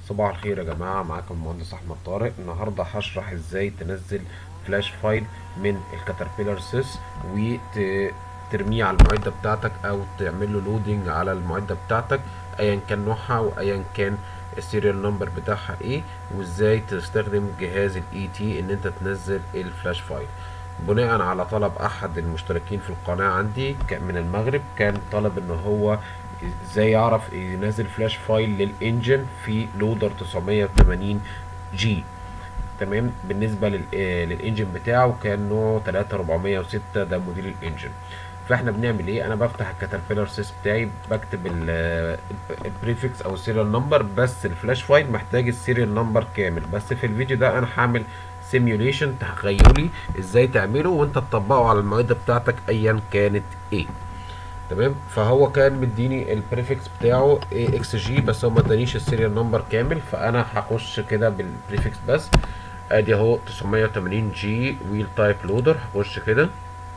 صباح الخير يا جماعة معاكم المهندس أحمد طارق النهاردة هشرح ازاي تنزل فلاش فايل من الكاتربيلر سيس وترميه على المعدة بتاعتك أو تعمل له لودنج على المعدة بتاعتك أيا كان نوعها وأيا كان السيريال نمبر بتاعها ايه وازاي تستخدم جهاز الاي تي ان انت تنزل الفلاش فايل بناء على طلب احد المشتركين في القناة عندي من المغرب كان طلب ان هو ازاي يعرف ينزل فلاش فايل للانجن في لودر 980 جي تمام بالنسبة للانجن بتاعه كان نوعه 3406 ده موديل الانجن فاحنا بنعمل ايه انا بفتح الكاتربيلر سيس بتاعي بكتب البريفكس او السيريال نمبر بس الفلاش فايل محتاج السيريال نمبر كامل بس في الفيديو ده انا هعمل سيميوليشن تخيلي ازاي تعمله وانت تطبقه على المعده بتاعتك ايا كانت ايه تمام فهو كان مديني البريفكس بتاعه اي اكس جي بس هو ما ادانيش السيريال نمبر كامل فانا هخش كده بالبريفكس بس ادي اهو 980 جي ويل تايب لودر هخش كده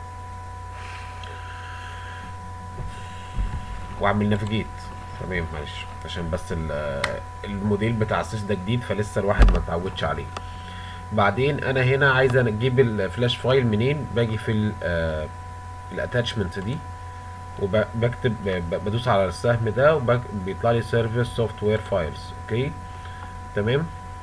واعمل نافيجيت تمام معلش عشان بس الموديل بتاع السيس ده جديد فلسه الواحد ما اتعودش عليه بعدين انا هنا عايز اجيب الفلاش فايل منين باجي في الاتاتشمنت دي وبكتب بدوس على السهم ده وبيطلع لي سيرفيس سوفت وير فايلز اوكي تمام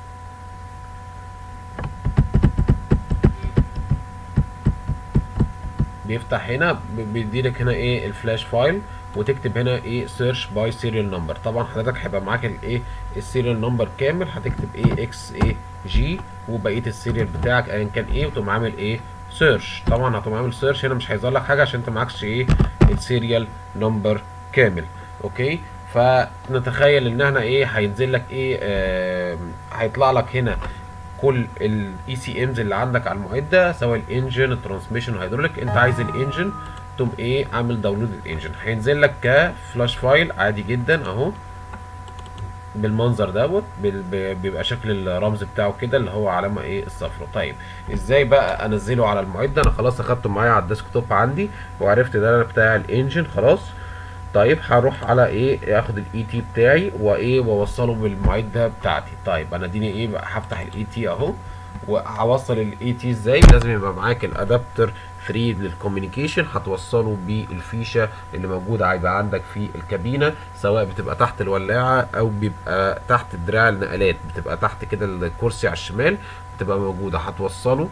بيفتح هنا بيديلك هنا ايه الفلاش فايل وتكتب هنا ايه سيرش باي سيريال نمبر طبعا حضرتك هيبقى معاك الايه السيريال نمبر كامل هتكتب ايه اكس ايه جي وبقيه السيريال بتاعك ايا كان ايه وتقوم عامل ايه سيرش طبعا هتقوم عامل سيرش هنا مش هيظهر لك حاجه عشان انت معكش ايه السيريال نمبر كامل اوكي فنتخيل ان احنا ايه هينزل لك ايه آه هيطلع لك هنا كل الاي سي امز اللي عندك على المعده سواء الانجن الترانسميشن الهيدروليك انت عايز الانجن تقوم ايه عامل داونلود الانجن هينزل لك كفلاش فايل عادي جدا اهو بالمنظر دوت بيبقى شكل الرمز بتاعه كده اللي هو علامه ايه الصفراء طيب ازاي بقى انزله على المعده انا خلاص اخدته معايا على الديسكتوب عندي وعرفت ده بتاع الانجن خلاص طيب هروح على ايه اخد الاي تي بتاعي وايه واوصله بالمعده بتاعتي طيب انا اديني ايه بقى هفتح الاي تي اهو وهوصل الاي تي ازاي لازم يبقى معاك الادابتر 3 للكوميونيكيشن هتوصله بالفيشه اللي موجوده هيبقى عندك في الكابينه سواء بتبقى تحت الولاعه او بيبقى تحت دراع النقلات بتبقى تحت كده الكرسي على الشمال بتبقى موجوده هتوصله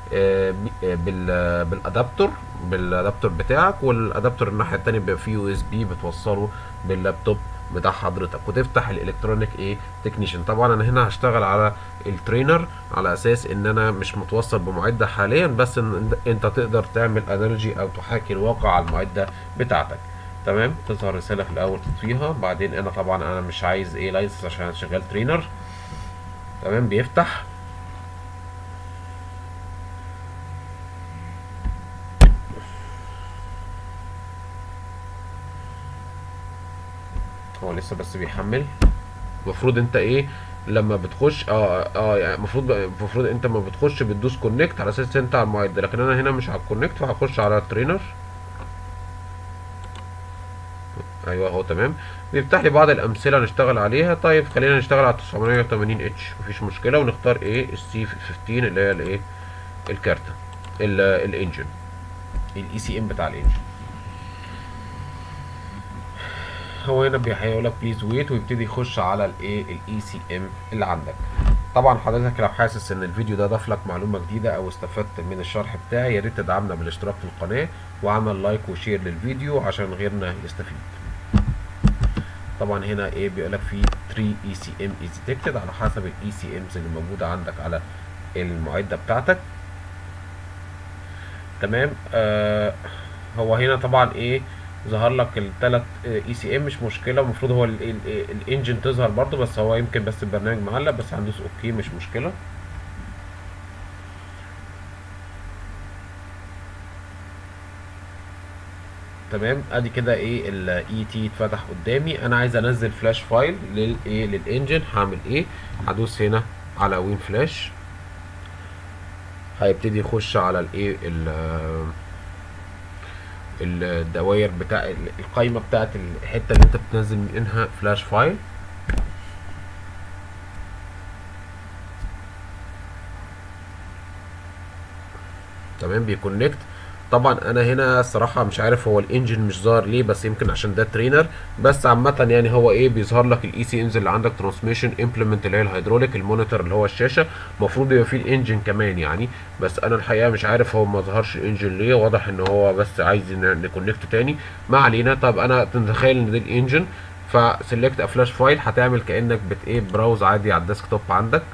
بالادابتور بالادابتور بتاعك والادابتور الناحيه الثانيه بيبقى فيه يو اس بي بتوصله باللابتوب بتاع حضرتك وتفتح الالكترونيك ايه تكنيشن طبعا انا هنا هشتغل على الترينر على اساس ان انا مش متوصل بمعده حاليا بس إن انت تقدر تعمل انالوجي او تحاكي الواقع على المعده بتاعتك تمام تظهر رساله في الاول تطفيها بعدين انا طبعا انا مش عايز ايه لايسنس عشان شغال ترينر تمام بيفتح هو لسه بس بيحمل المفروض انت ايه لما بتخش اه اه يعني المفروض المفروض انت لما بتخش بتدوس كونكت على اساس انت على المعده لكن انا هنا مش على الكونكت فهخش على الترينر ايوه اهو تمام بيفتح لي بعض الامثله نشتغل عليها طيب خلينا نشتغل على 980 اتش مفيش مشكله ونختار ايه السي 15 اللي هي الايه الكارته الانجن الاي سي ام بتاع الانجن هو هنا هيقول لك بليز ويت ويبتدي يخش على الايه الاي سي ام اللي عندك طبعا حضرتك لو حاسس ان الفيديو ده ضاف لك معلومه جديده او استفدت من الشرح بتاعي يا ريت تدعمنا بالاشتراك في القناه وعمل لايك وشير للفيديو عشان غيرنا يستفيد طبعا هنا ايه بيقول لك في 3 اي سي ام از ديتكتد على حسب الاي سي امز اللي موجوده عندك على المعده بتاعتك تمام آه هو هنا طبعا ايه ظهر لك الثلاث اي سي ام مش مشكله المفروض هو الانجن تظهر برضو بس هو يمكن بس البرنامج معلق بس هندوس اوكي مش مشكله تمام ادي كده ايه الاي تي اتفتح قدامي انا عايز انزل فلاش فايل للايه للانجن هعمل ايه هدوس هنا على وين فلاش هيبتدي يخش على الايه الدوائر بتاع القايمه بتاعت الحته اللي انت بتنزل منها فلاش فايل تمام بيكونكت طبعا انا هنا الصراحه مش عارف هو الانجن مش ظاهر ليه بس يمكن عشان ده ترينر بس عامه يعني هو ايه بيظهر لك الاي سي امز اللي عندك ترانسميشن امبلمنت اللي هي الهيدروليك المونيتور اللي هو الشاشه المفروض يبقى فيه الانجن كمان يعني بس انا الحقيقه مش عارف هو ما ظهرش الانجن ليه واضح ان هو بس عايز نكونكت تاني ما علينا طب انا تتخيل ان ده الانجن فسلكت ا فلاش فايل هتعمل كانك بت ايه براوز عادي على الديسكتوب عندك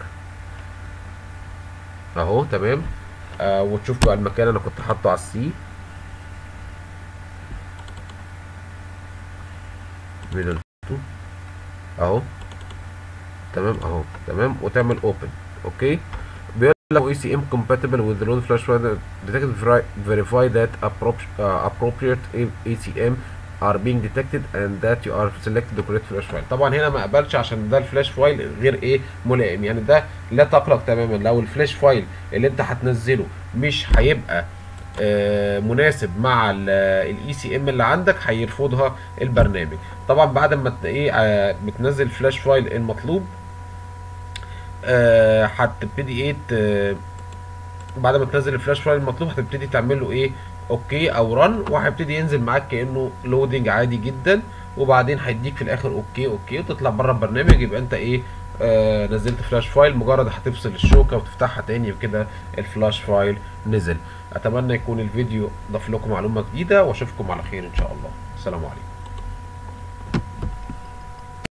اهو تمام آه وتشوف بقى المكان انا كنت حاطه على السي ميدل تو اهو تمام اهو تمام وتعمل اوبن اوكي بيقول لك اي سي ام compatible with the load flash file detected verify that appropriate ACM are being detected and that you are selected the correct flash file طبعا هنا ما قبلش عشان ده الفلاش فايل غير ايه ملائم يعني ده لا تقلق تماما لو الفلاش فايل اللي انت هتنزله مش هيبقى آه مناسب مع الاي سي ام اللي عندك هيرفضها البرنامج طبعا بعد ما ايه آه بتنزل الفلاش فايل المطلوب آه هتبتدي ايه بعد ما تنزل الفلاش فايل المطلوب هتبتدي تعمل له ايه اوكي او رن وهيبتدي ينزل معاك كانه لودنج عادي جدا وبعدين هيديك في الاخر اوكي اوكي وتطلع بره البرنامج يبقى انت ايه آه نزلت فلاش فايل مجرد هتفصل الشوكه وتفتحها تاني وكده الفلاش فايل نزل اتمنى يكون الفيديو ضاف لكم معلومه جديده واشوفكم على خير ان شاء الله السلام عليكم